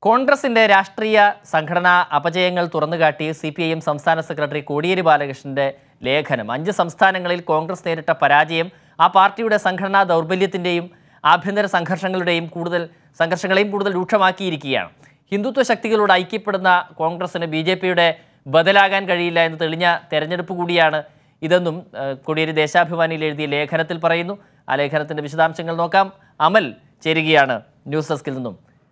കോൺഗ്രസിന്റെ രാഷ്ട്രീയ സംഘടനാ അപജയങ്ങൾ തുറന്നുകാട്ടി സി പി ഐ എം സംസ്ഥാന സെക്രട്ടറി കോടിയേരി ബാലകൃഷ്ണന്റെ ലേഖനം അഞ്ച് സംസ്ഥാനങ്ങളിൽ കോൺഗ്രസ് നേരിട്ട പരാജയം ആ പാർട്ടിയുടെ സംഘടനാ ദൗർബല്യത്തിന്റെയും ആഭ്യന്തര സംഘർഷങ്ങളുടെയും കൂടുതൽ സംഘർഷങ്ങളെയും കൂടുതൽ രൂക്ഷമാക്കിയിരിക്കുകയാണ് ഹിന്ദുത്വ ശക്തികളോട് ഐക്യപ്പെടുന്ന കോൺഗ്രസിന് ബി ജെ പിയുടെ ബദലാകാൻ കഴിയില്ല എന്ന് തെളിഞ്ഞ തെരഞ്ഞെടുപ്പ് കൂടിയാണ് ഇതെന്നും ഏഹ്, കോടിയേരി ദേശാഭിമാനിയിൽ എഴുതിയ ലേഖനത്തിൽ പറയുന്നു ആ ലേഖനത്തിന്റെ വിശദാംശങ്ങൾ നോക്കാം അമൽ ചേരുകയാണ് ന്യൂസ് ഡെസ്കിൽ നിന്നും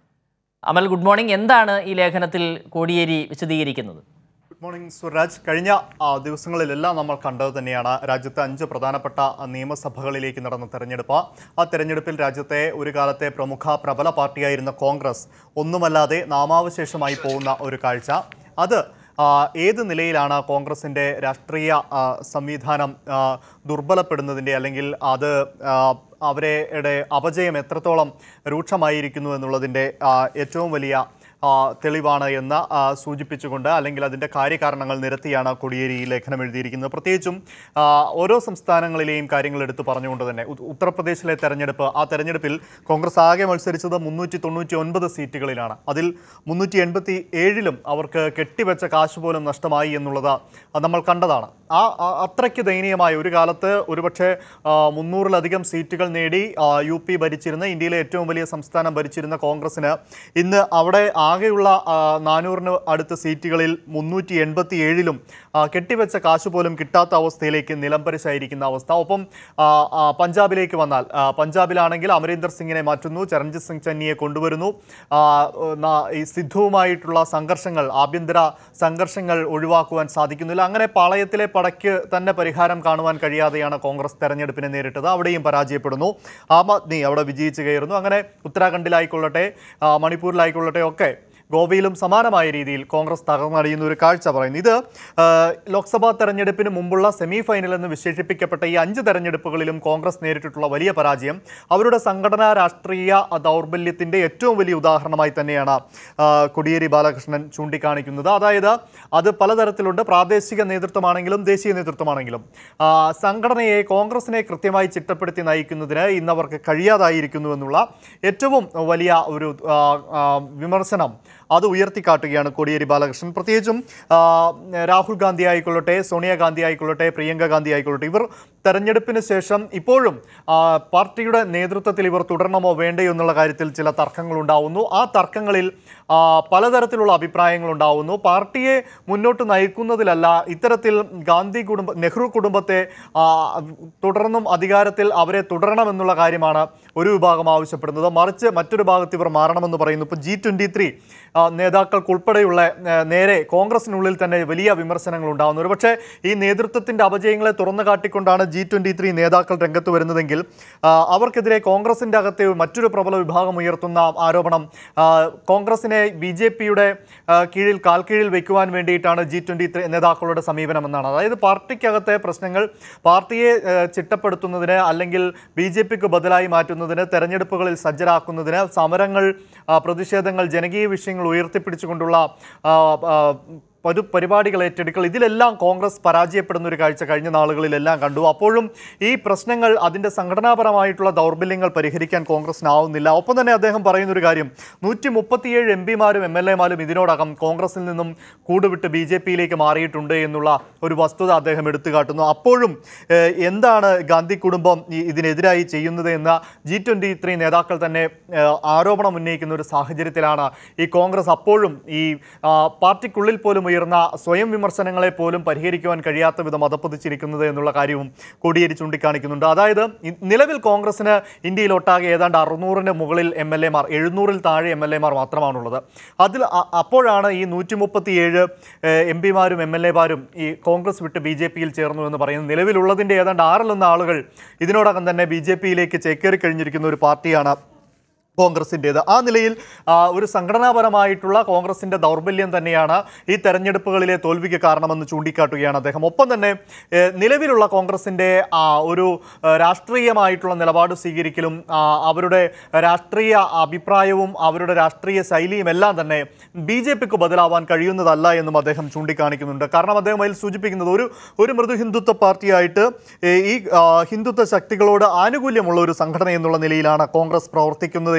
അമൽ ഗുഡ് മോർണിംഗ് എന്താണ് ഈ ലേഖനത്തിൽ കോടിയേരി വിശദീകരിക്കുന്നത് ഗുഡ് മോർണിംഗ് സുരാജ് കഴിഞ്ഞ ആ, ദിവസങ്ങളിലെല്ലാം നമ്മൾ കണ്ടത് തന്നെയാണ് രാജ്യത്തെ അഞ്ച് പ്രധാനപ്പെട്ട ആ, നിയമസഭകളിലേക്ക് നടന്ന തെരഞ്ഞെടുപ്പ് ആ തെരഞ്ഞെടുപ്പിൽ രാജ്യത്തെ ഒരു കാലത്തെ പ്രമുഖ പ്രബല പാർട്ടിയായിരുന്ന കോൺഗ്രസ് ഒന്നുമല്ലാതെ നാമാവശേഷമായി പോകുന്ന ഒരു കാഴ്ച അത് ആ, ഏത് നിലയിലാണ് കോൺഗ്രസിൻ്റെ രാഷ്ട്രീയ ആ, സംവിധാനം ആ, ദുർബലപ്പെടുന്നതിൻ്റെ അല്ലെങ്കിൽ അത് ആ, അവരുടെ അപജയം എത്രത്തോളം രൂക്ഷമായിരിക്കുന്നു എന്നുള്ളതിൻ്റെ ആ, ഏറ്റവും വലിയ ആ, തെളിവാണ് എന്ന് ആ, സൂചിപ്പിച്ചുകൊണ്ട് അല്ലെങ്കിൽ അതിൻ്റെ കാര്യകാരണങ്ങൾ നിരത്തിയാണ് കോടിയേരി ഈ ലേഖനം എഴുതിയിരിക്കുന്നത് പ്രത്യേകിച്ചും ആ, ഓരോ സംസ്ഥാനങ്ങളിലെയും കാര്യങ്ങൾ എടുത്തു പറഞ്ഞുകൊണ്ട് തന്നെ ഉ- ഉത്തർപ്രദേശിലെ തെരഞ്ഞെടുപ്പ് ആ തെരഞ്ഞെടുപ്പിൽ കോൺഗ്രസ് ആകെ മത്സരിച്ചത് മുന്നൂറ്റി തൊണ്ണൂറ്റി ഒൻപത് സീറ്റുകളിലാണ് അതിൽ മുന്നൂറ്റി എൺപത്തി ഏഴിലും അവർക്ക് കെട്ടിവെച്ച കാശ് പോലും നഷ്ടമായി എന്നുള്ളത് നമ്മൾ കണ്ടതാണ് ആ ആ- അത്രയ്ക്ക് ദയനീയമായ ഒരു കാലത്ത് ഒരുപക്ഷെ ആ, മുന്നൂറിലധികം സീറ്റുകൾ നേടി ആ, യു പി ഭരിച്ചിരുന്ന ഇന്ത്യയിലെ ഏറ്റവും വലിയ സംസ്ഥാനം ഭരിച്ചിരുന്ന കോൺഗ്രസിന് ഇന്ന് അവിടെ ആകെയുള്ള ആ, നാനൂറിന് അടുത്ത സീറ്റുകളിൽ മുന്നൂറ്റി എൺപത്തി ഏഴിലും കെട്ടിവെച്ച കാശ് പോലും കിട്ടാത്ത അവസ്ഥയിലേക്ക് നിലംപരിശായിരിക്കുന്ന അവസ്ഥ ഒപ്പം ആ, ആ, പഞ്ചാബിലേക്ക് വന്നാൽ ആ, പഞ്ചാബിലാണെങ്കിൽ അമരീന്ദർ സിംഗിനെ മാറ്റുന്നു ചരൺജിത് സിംഗ് ചന്നിയെ കൊണ്ടുവരുന്നു ആ, ന- ഈ സിദ്ധുവുമായിട്ടുള്ള സംഘർഷങ്ങൾ ആഭ്യന്തര സംഘർഷങ്ങൾ ഒഴിവാക്കുവാൻ സാധിക്കുന്നില്ല അങ്ങനെ പാളയത്തിലെ പടയ്ക്ക് തന്നെ പരിഹാരം കാണുവാൻ കഴിയാതെയാണ് കോൺഗ്രസ് തെരഞ്ഞെടുപ്പിനെ നേരിട്ടത് അവിടെയും പരാജയപ്പെടുന്നു ആം ആദ്മി അവിടെ വിജയിച്ചു കയറുന്നു അങ്ങനെ ഉത്തരാഖണ്ഡിലായിക്കൊള്ളട്ടെ ആ, മണിപ്പൂരിലായിക്കൊള്ളട്ടെ ഒക്കെ ഗോവയിലും സമാനമായ രീതിയിൽ കോൺഗ്രസ് തകർന്നടിയുന്ന ഒരു കാഴ്ച പറയുന്നു ഇത് ആ, ലോക്സഭാ തെരഞ്ഞെടുപ്പിന് മുമ്പുള്ള സെമി ഫൈനൽ എന്ന് വിശേഷിപ്പിക്കപ്പെട്ട ഈ അഞ്ച് തെരഞ്ഞെടുപ്പുകളിലും കോൺഗ്രസ് നേരിട്ടിട്ടുള്ള വലിയ പരാജയം അവരുടെ സംഘടനാ രാഷ്ട്രീയ ദൗർബല്യത്തിൻ്റെ ഏറ്റവും വലിയ ഉദാഹരണമായി തന്നെയാണ് ആ, കോടിയേരി ബാലകൃഷ്ണൻ ചൂണ്ടിക്കാണിക്കുന്നത് അതായത് അത് പലതരത്തിലുണ്ട് പ്രാദേശിക നേതൃത്വമാണെങ്കിലും ദേശീയ നേതൃത്വമാണെങ്കിലും ആ, സംഘടനയെ കോൺഗ്രസിനെ കൃത്യമായി ചിട്ടപ്പെടുത്തി നയിക്കുന്നതിന് ഇന്ന് അവർക്ക് കഴിയാതായിരിക്കുന്നു എന്നുള്ള ഏറ്റവും വലിയ ഒരു ആ, ആ, വിമർശനം അത് ഉയർത്തിക്കാട്ടുകയാണ് കോടിയേരി ബാലകൃഷ്ണൻ പ്രത്യേകിച്ചും ആ, രാഹുൽ ഗാന്ധി ആയിക്കൊള്ളട്ടെ സോണിയാഗാന്ധി ആയിക്കൊള്ളട്ടെ പ്രിയങ്ക ഗാന്ധി ആയിക്കൊള്ളട്ടെ ഇവർ തെരഞ്ഞെടുപ്പിന് ശേഷം ഇപ്പോഴും ആ, പാർട്ടിയുടെ നേതൃത്വത്തിൽ ഇവർ തുടരണമോ വേണ്ടയോ എന്നുള്ള കാര്യത്തിൽ ചില തർക്കങ്ങൾ ഉണ്ടാവുന്നു ആ തർക്കങ്ങളിൽ ആ, പലതരത്തിലുള്ള അഭിപ്രായങ്ങൾ ഉണ്ടാവുന്നു പാർട്ടിയെ മുന്നോട്ട് നയിക്കുന്നതിലല്ല ഇത്തരത്തിൽ ഗാന്ധി കുടുംബ നെഹ്റു കുടുംബത്തെ ആ, തുടർന്നും അധികാരത്തിൽ അവരെ തുടരണമെന്നുള്ള കാര്യമാണ് ഒരു വിഭാഗം ആവശ്യപ്പെടുന്നത് മറിച്ച് മറ്റൊരു ഭാഗത്ത് ഇവർ മാറണമെന്ന് പറയുന്നു ഇപ്പോൾ ജി ട്വൻ്റി ത്രീ നേതാക്കൾക്കുൾപ്പെടെയുള്ള ആ, നേരെ കോൺഗ്രസിനുള്ളിൽ തന്നെ വലിയ വിമർശനങ്ങൾ ഉണ്ടാകുന്നു ഒരുപക്ഷെ ഈ നേതൃത്വത്തിൻ്റെ അപജയങ്ങളെ തുറന്നു കാട്ടിക്കൊണ്ടാണ് ജി ട്വൻ്റി ത്രീ നേതാക്കൾ രംഗത്ത് വരുന്നതെങ്കിൽ ആ, അവർക്കെതിരെ കോൺഗ്രസിൻ്റെ അകത്തെ മറ്റൊരു പ്രബല വിഭാഗം ഉയർത്തുന്ന ആരോപണം ആ, കോൺഗ്രസിനെ ബി ജെ പിയുടെ കീഴിൽ കാൽക്കീഴിൽ വയ്ക്കുവാൻ വേണ്ടിയിട്ടാണ് ജി ട്വൻ്റി ത്രീ നേതാക്കളുടെ സമീപനം എന്നാണ് അതായത് പാർട്ടിക്കകത്തെ പ്രശ്നങ്ങൾ പാർട്ടിയെ ആ, ചിട്ടപ്പെടുത്തുന്നതിന് അല്ലെങ്കിൽ ബി ജെ പിക്ക് ബദലായി മാറ്റുന്നതിന് തെരഞ്ഞെടുപ്പുകളിൽ സജ്ജരാക്കുന്നതിന് സമരങ്ങൾ ആ, പ്രതിഷേധങ്ങൾ ജനകീയ വിഷയങ്ങൾ ഉയർത്തിപ്പിടിച്ചുകൊണ്ടുള്ള ആ, ആ, പരു പരിപാടികൾ ഏറ്റെടുക്കൽ ഇതിലെല്ലാം കോൺഗ്രസ് പരാജയപ്പെടുന്ന ഒരു കാഴ്ച കഴിഞ്ഞ നാളുകളിലെല്ലാം കണ്ടു അപ്പോഴും ഈ പ്രശ്നങ്ങൾ അതിൻ്റെ സംഘടനാപരമായിട്ടുള്ള ദൗർബല്യങ്ങൾ പരിഹരിക്കാൻ കോൺഗ്രസിനാവുന്നില്ല ഒപ്പം തന്നെ അദ്ദേഹം പറയുന്ന ഒരു കാര്യം നൂറ്റി മുപ്പത്തിയേഴ് എം പിമാരും എം എൽ എമാരും ഇതിനോടകം കോൺഗ്രസിൽ നിന്നും കൂടുവിട്ട് ബി ജെ പിയിലേക്ക് മാറിയിട്ടുണ്ട് എന്നുള്ള ഒരു വസ്തുത അദ്ദേഹം എടുത്തു കാട്ടുന്നു അപ്പോഴും ഏഹ്, എന്താണ് ഗാന്ധി കുടുംബം ഈ ഇതിനെതിരായി ചെയ്യുന്നത് എന്ന ജി ട്വൻ്റി ത്രീ നേതാക്കൾ തന്നെ ഏഹ്, ആരോപണം ഉന്നയിക്കുന്ന ഒരു സാഹചര്യത്തിലാണ് ഈ കോൺഗ്രസ് അപ്പോഴും ഈ ആ, പാർട്ടിക്കുള്ളിൽ പോലും ഉയർന്ന സ്വയം വിമർശനങ്ങളെ പോലും പരിഹരിക്കുവാൻ കഴിയാത്ത വിധം അതപ്പതിച്ചിരിക്കുന്നത് എന്നുള്ള കാര്യവും കോടിയേരി ചൂണ്ടിക്കാണിക്കുന്നുണ്ട് അതായത് ഇ- നിലവിൽ കോൺഗ്രസിന് ഇന്ത്യയിലൊട്ടാകെ ഏതാണ്ട് അറുന്നൂറിന് മുകളിൽ എം എൽ എമാർ എഴുന്നൂറിൽ താഴെ എം എൽ എമാർ മാത്രമാണുള്ളത് അതിൽ അ- അപ്പോഴാണ് ഈ നൂറ്റി മുപ്പത്തിയേഴ് എം പിമാരും എം എൽ എമാരും ഈ കോൺഗ്രസ് വിട്ട് ബി ജെ പിയിൽ ചേർന്നു എന്ന് പറയുന്നത് നിലവിലുള്ളതിൻ്റെ ഏതാണ്ട് ആറിലൊന്ന് ആളുകൾ ഇതിനോടകം തന്നെ ബി ജെ പിയിലേക്ക് ചേക്കേറി കഴിഞ്ഞിരിക്കുന്ന ഒരു പാർട്ടിയാണ് കോൺഗ്രസിൻ്റേത് ആ നിലയിൽ ആ, ഒരു സംഘടനാപരമായിട്ടുള്ള കോൺഗ്രസിൻ്റെ ദൗർബല്യം തന്നെയാണ് ഈ തെരഞ്ഞെടുപ്പുകളിലെ തോൽവിക്ക് കാരണമെന്ന് ചൂണ്ടിക്കാട്ടുകയാണ് അദ്ദേഹം ഒപ്പം തന്നെ ഏഹ്, നിലവിലുള്ള കോൺഗ്രസിൻ്റെ ആ, ഒരു ആ, രാഷ്ട്രീയമായിട്ടുള്ള നിലപാട് സ്വീകരിക്കലും ആ, അവരുടെ രാഷ്ട്രീയ അഭിപ്രായവും അവരുടെ രാഷ്ട്രീയ ശൈലിയും എല്ലാം തന്നെ ബി ജെ പിക്ക് ബദലാവാൻ കഴിയുന്നതല്ല എന്നും അദ്ദേഹം ചൂണ്ടിക്കാണിക്കുന്നുണ്ട് കാരണം അദ്ദേഹം അതിൽ സൂചിപ്പിക്കുന്നത് ഒരു ഒരു മൃദു ഹിന്ദുത്വ പാർട്ടിയായിട്ട് ഏഹ്, ഈ ആ, ഹിന്ദുത്വ ശക്തികളോട് ആനുകൂല്യമുള്ള ഒരു സംഘടന എന്നുള്ള നിലയിലാണ് കോൺഗ്രസ് പ്രവർത്തിക്കുന്നത്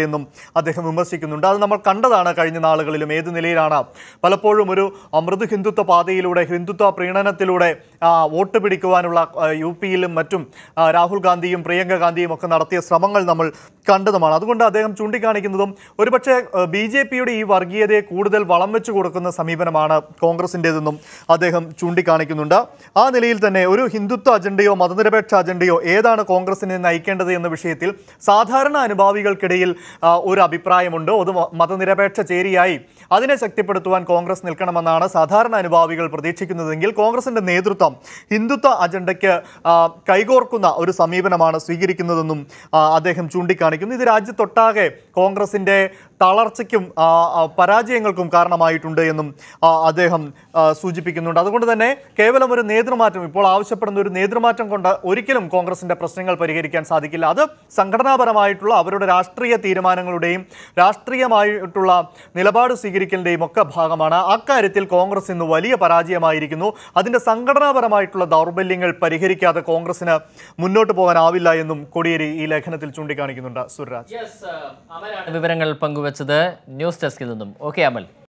എന്നും അദ്ദേഹം വിമർശിക്കുന്നുണ്ട് അത് നമ്മൾ കണ്ടതാണ് കഴിഞ്ഞ നാളുകളിലും ഏത് നിലയിലാണ് പലപ്പോഴും ഒരു ആ, മൃദു ഹിന്ദുത്വ പാതയിലൂടെ ഹിന്ദുത്വ പ്രീണനത്തിലൂടെ ആ, വോട്ട് പിടിക്കുവാനുള്ള ആ, യു പിയിലും മറ്റും ആ, രാഹുൽ ഗാന്ധിയും പ്രിയങ്ക ഗാന്ധിയും ഒക്കെ നടത്തിയ ശ്രമങ്ങൾ നമ്മൾ കണ്ടതുമാണ് അതുകൊണ്ട് അദ്ദേഹം ചൂണ്ടിക്കാണിക്കുന്നതും ഒരുപക്ഷെ ബി ജെ പിയുടെ ഈ വർഗീയതയെ കൂടുതൽ വളം വെച്ചു കൊടുക്കുന്ന സമീപനമാണ് കോൺഗ്രസിൻ്റെതെന്നും അദ്ദേഹം ചൂണ്ടിക്കാണിക്കുന്നുണ്ട് ആ നിലയിൽ തന്നെ ഒരു ഹിന്ദുത്വ അജണ്ടയോ മതനിരപേക്ഷ അജണ്ടയോ ഏതാണ് കോൺഗ്രസിനെ നയിക്കേണ്ടത് എന്ന വിഷയത്തിൽ സാധാരണ അനുഭാവികൾക്കിടയിൽ ആ, ഒരു അഭിപ്രായമുണ്ട് അത് മ- മതനിരപേക്ഷ ചേരിയായി അതിനെ ശക്തിപ്പെടുത്തുവാൻ കോൺഗ്രസ് നിൽക്കണമെന്നാണ് സാധാരണ അനുഭാവികൾ പ്രതീക്ഷിക്കുന്നതെങ്കിൽ കോൺഗ്രസിന്റെ നേതൃത്വം ഹിന്ദുത്വ അജണ്ടയ്ക്ക് ആ, കൈകോർക്കുന്ന ഒരു സമീപനമാണ് സ്വീകരിക്കുന്നതെന്നും ആ, അദ്ദേഹം ചൂണ്ടിക്കാണിക്കുന്നു ഇത് രാജ്യത്തൊട്ടാകെ കോൺഗ്രസിന്റെ തളർച്ചയ്ക്കും ആ, ആ, പരാജയങ്ങൾക്കും കാരണമായിട്ടുണ്ട് എന്നും ആ, അദ്ദേഹം ആ, സൂചിപ്പിക്കുന്നുണ്ട് അതുകൊണ്ട് തന്നെ കേവലം ഒരു നേതൃമാറ്റം ഇപ്പോൾ ആവശ്യപ്പെടുന്ന ഒരു നേതൃമാറ്റം കൊണ്ട് ഒരിക്കലും കോൺഗ്രസിന്റെ പ്രശ്നങ്ങൾ പരിഹരിക്കാൻ സാധിക്കില്ല അത് സംഘടനാപരമായിട്ടുള്ള അവരുടെ രാഷ്ട്രീയ തീരുമാനങ്ങളുടെയും രാഷ്ട്രീയമായിട്ടുള്ള നിലപാട് സ്വീകരിക്കലിന്റെയും ഒക്കെ ഭാഗമാണ് അക്കാര്യത്തിൽ കോൺഗ്രസ് ഇന്ന് വലിയ പരാജയമായിരിക്കുന്നു അതിന്റെ സംഘടനാപരമായിട്ടുള്ള ദൗർബല്യങ്ങൾ പരിഹരിക്കാതെ കോൺഗ്രസിന് മുന്നോട്ട് പോകാനാവില്ല എന്നും കോടിയേരി ഈ ലേഖനത്തിൽ ചൂണ്ടിക്കാണിക്കുന്നുണ്ട് സുരരാജ് വിവരങ്ങൾ പങ്കുവച്ചത് ന്യൂസ് ഡെസ്കിൽ നിന്നും ഓക്കെ അമൽ